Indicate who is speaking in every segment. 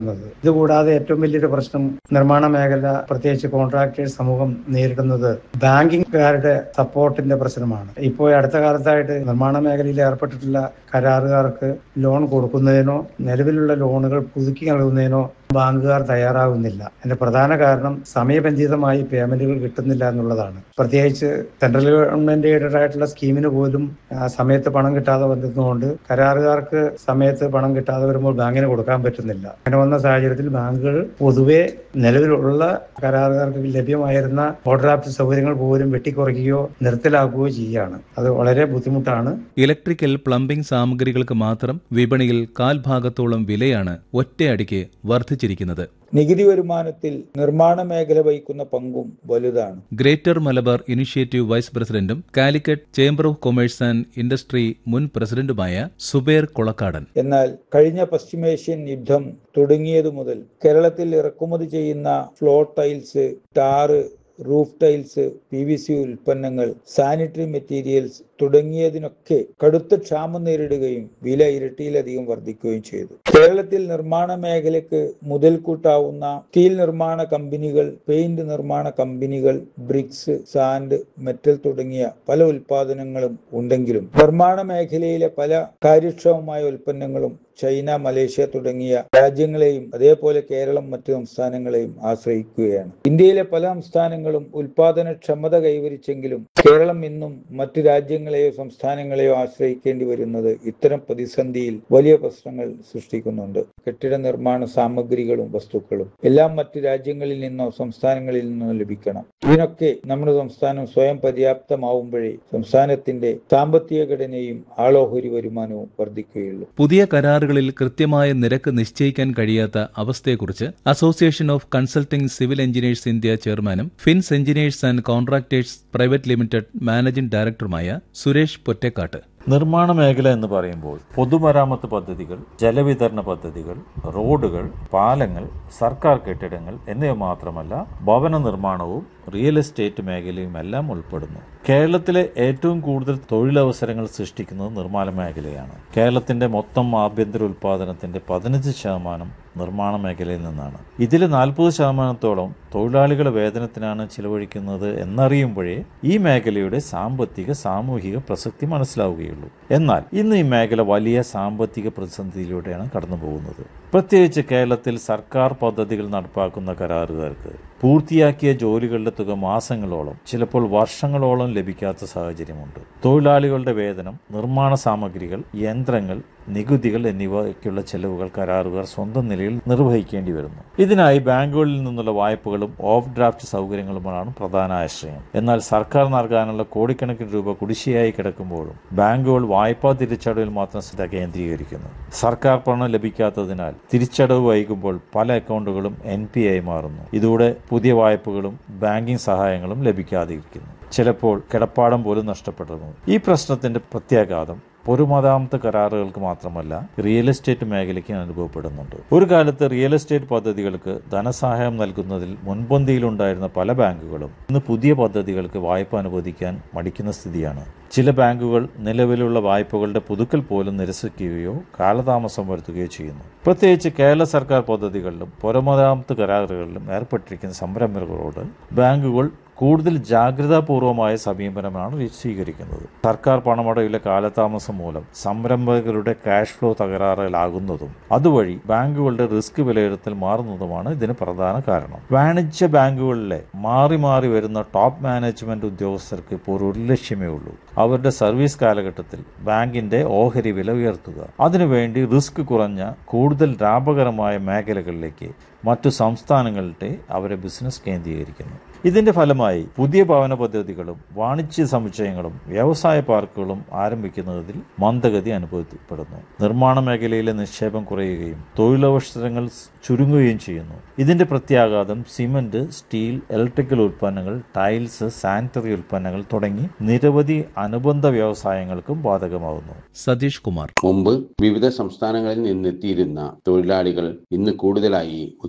Speaker 1: ുന്നത് ഇതുകൂടാതെ ഏറ്റവും വലിയൊരു പ്രശ്നം നിർമ്മാണ മേഖല പ്രത്യേകിച്ച് കോൺട്രാക്ടേഴ്സ് സമൂഹം നേരിടുന്നത് ബാങ്കിംഗുകാരുടെ സപ്പോർട്ടിന്റെ പ്രശ്നമാണ് ഇപ്പോൾ ഈ അടുത്ത കാലത്തായിട്ട് നിർമ്മാണ മേഖലയിൽ ഏർപ്പെട്ടിട്ടുള്ള കരാറുകാർക്ക് ലോൺ കൊടുക്കുന്നതിനോ നിലവിലുള്ള ലോണുകൾ പുതുക്കി നൽകുന്നതിനോ ബാങ്കുകാർ തയ്യാറാകുന്നില്ല അതിന്റെ പ്രധാന കാരണം സമയബന്ധിതമായി പേയ്മെന്റുകൾ കിട്ടുന്നില്ല എന്നുള്ളതാണ് പ്രത്യേകിച്ച് സെൻട്രൽ ഗവൺമെന്റ് എയ്ഡഡ് ആയിട്ടുള്ള സ്കീമിന് പോലും ആ, സമയത്ത് പണം കിട്ടാതെ വരുന്നതുകൊണ്ട് കരാറുകാർക്ക് സമയത്ത് പണം കിട്ടാതെ വരുമ്പോൾ ബാങ്കിന് കൊടുക്കാൻ പറ്റുന്നില്ല അങ്ങനെ വന്ന സാഹചര്യത്തിൽ ബാങ്കുകൾ പൊതുവെ നിലവിലുള്ള കരാറുകാർക്ക് ലഭ്യമായിരുന്ന ഓവർഡ്രാഫ്റ്റ് സൗകര്യങ്ങൾ പോലും വെട്ടിക്കുറയ്ക്കുകയോ നിർത്തലാക്കുകയോ ചെയ്യുകയാണ് അത് വളരെ ബുദ്ധിമുട്ടാണ്
Speaker 2: ഇലക്ട്രിക്കൽ പ്ലംബിംഗ് സാമഗ്രികൾക്ക് മാത്രം വിപണിയിൽ കാൽഭാഗത്തോളം വിലയാണ് ഒറ്റയടിക്ക് വർദ്ധിച്ചിരിക്കുന്നത്
Speaker 3: നികുതി വരുമാനത്തിൽ നിർമ്മാണ മേഖല വഹിക്കുന്ന പങ്കും വലുതാണ്
Speaker 2: ഗ്രേറ്റർ മലബാർ ഇനിഷ്യേറ്റീവ് വൈസ് പ്രസിഡന്റും Calicut chamber of commerce and industry മുൻ പ്രസിഡന്റുമായ സുബേർ കൊളക്കാടൻ
Speaker 3: എന്നാൽ കഴിഞ്ഞ പശ്ചിമേഷ്യൻ യുദ്ധം തുടങ്ങിയതു മുതൽ കേരളത്തിൽ ഇറക്കുമതി ചെയ്യുന്ന ഫ്ലോർ ടൈൽസ് ടാറ് roof tiles P V C ഉൽപ്പന്നങ്ങൾ സാനിറ്ററി മെറ്റീരിയൽസ് തുടങ്ങിയതിനൊക്കെ കടുത്ത ക്ഷാമം നേരിടുകയും വില ഇരട്ടിയിലധികം വർദ്ധിക്കുകയും ചെയ്തു കേരളത്തിൽ നിർമ്മാണ മേഖലയ്ക്ക് മുതൽക്കൂട്ടാവുന്ന സ്റ്റീൽ നിർമ്മാണ കമ്പനികൾ പെയിന്റ് നിർമ്മാണ കമ്പനികൾ ബ്രിക്സ് സാൻഡ് മെറ്റൽ തുടങ്ങിയ പല ഉൽപാദനങ്ങളും ഉണ്ടെങ്കിലും നിർമ്മാണ മേഖലയിലെ പല കാര്യക്ഷമമായ ഉൽപ്പന്നങ്ങളും ചൈന മലേഷ്യ തുടങ്ങിയ രാജ്യങ്ങളെയും അതേപോലെ കേരളം മറ്റു സംസ്ഥാനങ്ങളെയും ആശ്രയിക്കുകയാണ് ഇന്ത്യയിലെ പല സംസ്ഥാനങ്ങളും ഉൽപാദനക്ഷമത കൈവരിച്ചെങ്കിലും കേരളം ഇന്നും മറ്റു രാജ്യങ്ങളെയോ സംസ്ഥാനങ്ങളെയോ ആശ്രയിക്കേണ്ടി വരുന്നത് ഇത്തരം പ്രതിസന്ധിയിൽ വലിയ പ്രശ്നങ്ങൾ സൃഷ്ടിക്കുന്നുണ്ട് കെട്ടിട നിർമ്മാണ സാമഗ്രികളും വസ്തുക്കളും എല്ലാം മറ്റു രാജ്യങ്ങളിൽ നിന്നോ സംസ്ഥാനങ്ങളിൽ നിന്നോ ലഭിക്കണം ഇതിനൊക്കെ നമ്മുടെ സംസ്ഥാനം സ്വയം പര്യാപ്തമാവുമ്പോഴേ സംസ്ഥാനത്തിന്റെ സാമ്പത്തിക ഘടനയും ആളോഹരി വരുമാനവും വർദ്ധിക്കുകയുള്ളൂ
Speaker 2: പുതിയ കരാറുകളിൽ കൃത്യമായ നിരക്ക് നിശ്ചയിക്കാൻ കഴിയാത്ത അവസ്ഥയെക്കുറിച്ച് association of consulting civil engineers India ചെയർമാനും Fins engineers and contractors private limited managing ഡയറക്ടറുമായ സുരേഷ് പൊറ്റക്കാട്ട്
Speaker 4: നിർമ്മാണ മേഖല എന്ന് പറയുമ്പോൾ പൊതുമരാമത്ത് പദ്ധതികൾ ജലവിതരണ പദ്ധതികൾ റോഡുകൾ പാലങ്ങൾ സർക്കാർ കെട്ടിടങ്ങൾ എന്നിവ മാത്രമല്ല ഭവന നിർമ്മാണവും റിയൽ എസ്റ്റേറ്റ് മേഖലയും എല്ലാം ഉൾപ്പെടുന്നു കേരളത്തിലെ ഏറ്റവും കൂടുതൽ തൊഴിലവസരങ്ങൾ സൃഷ്ടിക്കുന്നത് നിർമ്മാണ മേഖലയാണ് കേരളത്തിന്റെ മൊത്തം ആഭ്യന്തര ഉൽപാദനത്തിന്റെ പതിനഞ്ച് ശതമാനം നിർമ്മാണ മേഖലയിൽ നിന്നാണ് ഇതിൽ നാൽപ്പത് ശതമാനത്തോളം തൊഴിലാളികളുടെ വേതനത്തിനാണ് ചിലവഴിക്കുന്നത് എന്നറിയുമ്പോഴേ ഈ മേഖലയുടെ സാമ്പത്തിക സാമൂഹിക പ്രസക്തി മനസ്സിലാവുകയുള്ളൂ എന്നാൽ ഇന്ന് ഈ മേഖല വലിയ സാമ്പത്തിക പ്രതിസന്ധിയിലൂടെയാണ് കടന്നു പോകുന്നത് പ്രത്യേകിച്ച് കേരളത്തിൽ സർക്കാർ പദ്ധതികൾ നടപ്പാക്കുന്ന കരാറുകാർക്ക് പൂർത്തിയാക്കിയ ജോലികളുടെ തുക മാസങ്ങളോളം ചിലപ്പോൾ വർഷങ്ങളോളം ലഭിക്കാത്ത സാഹചര്യമുണ്ട് തൊഴിലാളികളുടെ വേതനം നിർമ്മാണ സാമഗ്രികൾ യന്ത്രങ്ങൾ നികുതികൾ എന്നിവയ്ക്കുള്ള ചെലവുകൾ കരാറുകാർ സ്വന്തം നിലയിൽ നിർവഹിക്കേണ്ടി വരുന്നു ഇതിനായി ബാങ്കുകളിൽ നിന്നുള്ള വായ്പകളും ഓഫ് ഡ്രാഫ്റ്റ് സൗകര്യങ്ങളുമാണ് പ്രധാന ആശ്രയം എന്നാൽ സർക്കാർ നൽകാനുള്ള കോടിക്കണക്കിന് രൂപ കുടിശ്ശിയായി കിടക്കുമ്പോഴും ബാങ്കുകൾ വായ്പാ തിരിച്ചടവിൽ മാത്രം ശ്രദ്ധ കേന്ദ്രീകരിക്കുന്നു സർക്കാർ പണം ലഭിക്കാത്തതിനാൽ തിരിച്ചടവ് വൈകുമ്പോൾ പല അക്കൗണ്ടുകളും എൻ പി ആയി മാറുന്നു ഇതോടെ പുതിയ വായ്പകളും ബാങ്കിംഗ് സഹായങ്ങളും ലഭിക്കാതിരിക്കുന്നു ചിലപ്പോൾ കിടപ്പാടം പോലും നഷ്ടപ്പെടുന്നു ഈ പ്രശ്നത്തിന്റെ പ്രത്യാഘാതം പൊതുമതാമത്ത് കരാറുകൾക്ക് മാത്രമല്ല റിയൽ എസ്റ്റേറ്റ് മേഖലയ്ക്ക് അനുഭവപ്പെടുന്നുണ്ട് ഒരു കാലത്ത് റിയൽ എസ്റ്റേറ്റ് പദ്ധതികൾക്ക് ധനസഹായം നൽകുന്നതിൽ മുൻപന്തിയിലുണ്ടായിരുന്ന പല ബാങ്കുകളും ഇന്ന് പുതിയ പദ്ധതികൾക്ക് വായ്പ അനുവദിക്കാൻ മടിക്കുന്ന സ്ഥിതിയാണ് ചില ബാങ്കുകൾ നിലവിലുള്ള വായ്പകളുടെ പുതുക്കൽ പോലും നിരസിക്കുകയോ കാലതാമസം വരുത്തുകയോ ചെയ്യുന്നു പ്രത്യേകിച്ച് കേരള സർക്കാർ പദ്ധതികളിലും പൊതുമതാമത്ത് കരാറുകളിലും ഏർപ്പെട്ടിരിക്കുന്ന സംരംഭകരോട് ബാങ്കുകൾ കൂടുതൽ ജാഗ്രതാപൂർവമായ സമീപനമാണ് സ്വീകരിക്കുന്നത് സർക്കാർ പണമടയിലെ കാലതാമസം മൂലം സംരംഭകരുടെ ക്യാഷ് ഫ്ലോ തകരാറിലാകുന്നതും അതുവഴി ബാങ്കുകളുടെ റിസ്ക് വിലയിരുത്തൽ മാറുന്നതുമാണ് ഇതിന് പ്രധാന കാരണം വാണിജ്യ ബാങ്കുകളിലെ മാറി മാറി വരുന്ന ടോപ്പ് മാനേജ്മെന്റ് ഉദ്യോഗസ്ഥർക്ക് ഇപ്പോൾ ഒരു ലക്ഷ്യമേ ഉള്ളൂ അവരുടെ സർവീസ് കാലഘട്ടത്തിൽ ബാങ്കിന്റെ ഓഹരി വില ഉയർത്തുക അതിനുവേണ്ടി റിസ്ക് കുറഞ്ഞ കൂടുതൽ ലാഭകരമായ മേഖലകളിലേക്ക് മറ്റു സംസ്ഥാനങ്ങളുടെ അവരെ ബിസിനസ് കേന്ദ്രീകരിക്കുന്നു ഇതിന്റെ ഫലമായി പുതിയ ഭവന പദ്ധതികളും വാണിജ്യ സമുച്ചയങ്ങളും വ്യവസായ പാർക്കുകളും ആരംഭിക്കുന്നതിൽ മന്ദഗതി അനുഭവപ്പെടുന്നു നിർമ്മാണ മേഖലയിലെ നിക്ഷേപം കുറയുകയും തൊഴിലവസരങ്ങൾ ചുരുങ്ങുകയും ചെയ്യുന്നു ഇതിന്റെ പ്രത്യാഘാതം സിമന്റ് സ്റ്റീൽ ഇലക്ട്രിക്കൽ ഉൽപ്പന്നങ്ങൾ ടൈൽസ് സാനിറ്ററി ഉൽപ്പന്നങ്ങൾ തുടങ്ങി നിരവധി അനുബന്ധ വ്യവസായങ്ങൾക്കും ബാധകമാകുന്നു
Speaker 2: സതീഷ് കുമാർ
Speaker 5: മുമ്പ് വിവിധ സംസ്ഥാനങ്ങളിൽ നിന്നെത്തിയിരുന്ന തൊഴിലാളികൾ ഇന്ന് കൂടുതലായി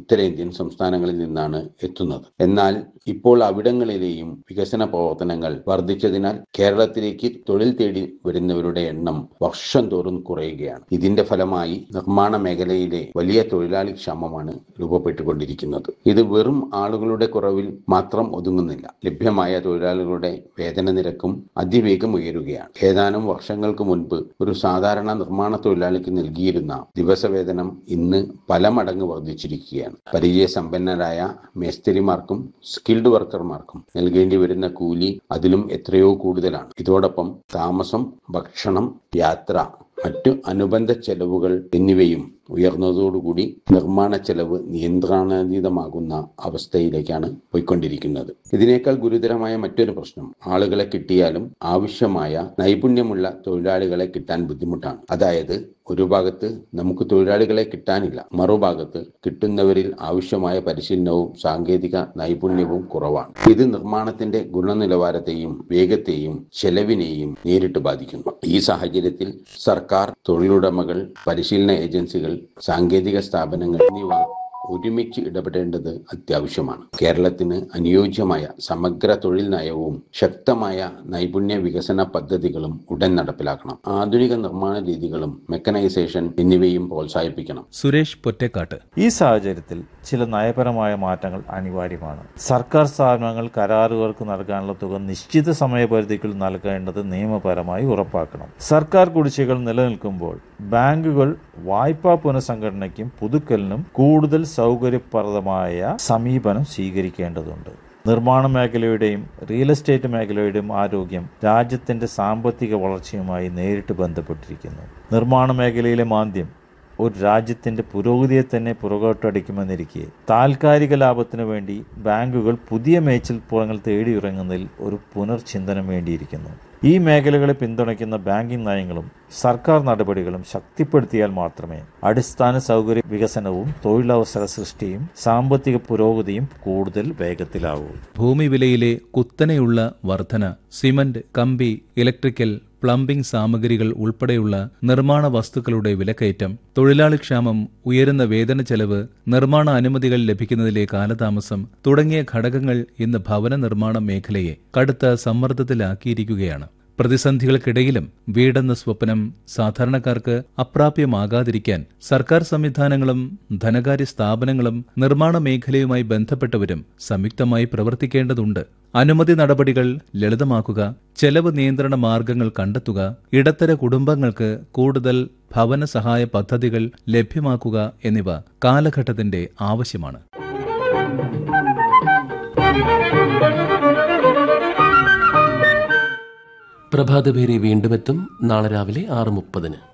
Speaker 5: ഉത്തരേന്ത്യൻ സംസ്ഥാനങ്ങളിൽ നിന്നാണ് എത്തുന്നത് എന്നാൽ ഇപ്പോൾ അവിടങ്ങളിലെയും വികസന പ്രവർത്തനങ്ങൾ വർദ്ധിച്ചതിനാൽ കേരളത്തിലേക്ക് തൊഴിൽ തേടി വരുന്നവരുടെ എണ്ണം വർഷം തോറും കുറയുകയാണ് ഇതിന്റെ ഫലമായി നിർമ്മാണ മേഖലയിലെ വലിയ തൊഴിലാളി ക്ഷാമമാണ് രൂപപ്പെട്ടുകൊണ്ടിരിക്കുന്നത് ഇത് വെറും ആളുകളുടെ കുറവിൽ മാത്രം ഒതുങ്ങുന്നില്ല ലഭ്യമായ തൊഴിലാളികളുടെ വേതന നിരക്കും അതിവേഗം ഉയരുകയാണ് ഏതാനും വർഷങ്ങൾക്ക് മുൻപ് ഒരു സാധാരണ നിർമ്മാണ തൊഴിലാളിക്ക് നൽകിയിരുന്ന ദിവസവേതനം ഇന്ന് പല മടങ്ങ് വർദ്ധിച്ചിരിക്കുകയാണ് പരിചയസമ്പന്നരായ മേസ്തിരിമാർക്കും സ്കിൽഡ് വർക്കർമാർക്കും നൽകേണ്ടി വരുന്ന കൂലി അതിലും എത്രയോ കൂടുതലാണ് ഇതോടൊപ്പം താമസം ഭക്ഷണം യാത്ര മറ്റു അനുബന്ധ ചെലവുകൾ എന്നിവയും ഉയർന്നതോടുകൂടി നിർമ്മാണ ചെലവ് നിയന്ത്രണാതീതമാകുന്ന അവസ്ഥയിലേക്കാണ് പോയിക്കൊണ്ടിരിക്കുന്നത് ഇതിനേക്കാൾ ഗുരുതരമായ മറ്റൊരു പ്രശ്നം ആളുകളെ കിട്ടിയാലും ആവശ്യമായ നൈപുണ്യമുള്ള തൊഴിലാളികളെ കിട്ടാൻ ബുദ്ധിമുട്ടാണ് അതായത് ഒരു ഭാഗത്ത് നമുക്ക് തൊഴിലാളികളെ കിട്ടാനില്ല മറുഭാഗത്ത് കിട്ടുന്നവരിൽ ആവശ്യമായ പരിശീലനവും സാങ്കേതിക നൈപുണ്യവും കുറവാണ് ഇത് നിർമ്മാണത്തിന്റെ ഗുണനിലവാരത്തെയും വേഗത്തെയും ചെലവിനെയും നേരിട്ട് ബാധിക്കുന്നു ഈ സാഹചര്യത്തിൽ സർക്കാർ തൊഴിലുടമകൾ പരിശീലന ഏജൻസികൾ സാങ്കേതിക സ്ഥാപനങ്ങൾ എന്നിവ ഒരുമിച്ച് ഇടപെടേണ്ടത് അത്യാവശ്യമാണ് കേരളത്തിന് അനുയോജ്യമായ സമഗ്ര തൊഴിൽ നയവും ശക്തമായ നൈപുണ്യ വികസന പദ്ധതികളും ഉടൻ നടപ്പിലാക്കണം ആധുനിക നിർമ്മാണ രീതികളും മെക്കനൈസേഷൻ എന്നിവയും പ്രോത്സാഹിപ്പിക്കണം
Speaker 2: സുരേഷ് പൊറ്റക്കാട്ട്
Speaker 4: ഈ സാഹചര്യത്തിൽ ചില നയപരമായ മാറ്റങ്ങൾ അനിവാര്യമാണ് സർക്കാർ സ്ഥാപനങ്ങൾ കരാറുകൾക്ക് നൽകാനുള്ള തുക നിശ്ചിത സമയപരിധിക്കുள் നൽകേണ്ടത് നിയമപരമായി ഉറപ്പാക്കണം സർക്കാർ കുടിശ്ശികൾ നിലനിൽക്കുമ്പോൾ ബാങ്കുകൾ വായ്പാ പുനഃസംഘടനയ്ക്കും പുതുക്കലിനും കൂടുതൽ സൗകര്യപ്രദമായ സമീപനം സ്വീകരിക്കേണ്ടതുണ്ട് നിർമ്മാണ മേഖലയുടെയും റിയൽ എസ്റ്റേറ്റ് മേഖലയുടെയും ആരോഗ്യം രാജ്യത്തിന്റെ സാമ്പത്തിക വളർച്ചയുമായി നേരിട്ട് ബന്ധപ്പെട്ടിരിക്കുന്നു നിർമ്മാണ മേഖലയിലെ മാന്ദ്യം ഒരു രാജ്യത്തിന്റെ പുരോഗതിയെ തന്നെ പുറകോട്ടടിക്കുമെന്നിരിക്കെ താൽക്കാലിക ലാഭത്തിനു വേണ്ടി ബാങ്കുകൾ പുതിയ മേച്ചിൽപ്പുറങ്ങൾ തേടിയിറങ്ങുന്നതിൽ ഒരു പുനർചിന്തനം വേണ്ടിയിരിക്കുന്നു ഈ മേഖലകളെ പിന്തുണയ്ക്കുന്ന ബാങ്കിംഗ് നയങ്ങളും സർക്കാർ നടപടികളും ശക്തിപ്പെടുത്തിയാൽ മാത്രമേ അടിസ്ഥാന സൗകര്യ വികസനവും തൊഴിലവസര സൃഷ്ടിയും സാമ്പത്തിക പുരോഗതിയും കൂടുതൽ വേഗത്തിലാവൂ
Speaker 2: ഭൂമി വിലയിലെ കുത്തനെയുള്ള വർധന സിമന്റ് കമ്പി ഇലക്ട്രിക്കൽ പ്ലംബിംഗ് സാമഗ്രികൾ ഉൾപ്പെടെയുള്ള നിർമ്മാണ വസ്തുക്കളുടെ വിലക്കയറ്റം തൊഴിലാളി ക്ഷാമം ഉയരുന്ന വേതന ചെലവ് നിർമ്മാണ അനുമതികൾ ലഭിക്കുന്നതിലെ കാലതാമസം തുടങ്ങിയ ഘടകങ്ങൾ ഇന്ന് ഭവന നിർമ്മാണ മേഖലയെ കടുത്ത സമ്മർദ്ദത്തിലാക്കിയിരിക്കുകയാണ് പ്രതിസന്ധികൾക്കിടയിലും വീടെന്ന സ്വപ്നം സാധാരണക്കാർക്ക് അപ്രാപ്യമാകാതിരിക്കാൻ സർക്കാർ സംവിധാനങ്ങളും ധനകാര്യ സ്ഥാപനങ്ങളും നിർമ്മാണ മേഖലയുമായി ബന്ധപ്പെട്ടവരും സംയുക്തമായി പ്രവർത്തിക്കേണ്ടതുണ്ട് അനുമതി നടപടികൾ ലളിതമാക്കുക ചെലവ് നിയന്ത്രണ മാർഗങ്ങൾ കണ്ടെത്തുക ഇടത്തര കുടുംബങ്ങൾക്ക് കൂടുതൽ ഭവന സഹായ പദ്ധതികൾ ലഭ്യമാക്കുക എന്നിവ കാലഘട്ടത്തിന്റെ ആവശ്യമാണ്
Speaker 6: പ്രഭാതഭേരി വീണ്ടും എത്തും നാളെ രാവിലെ ആറ് മുപ്പതിന്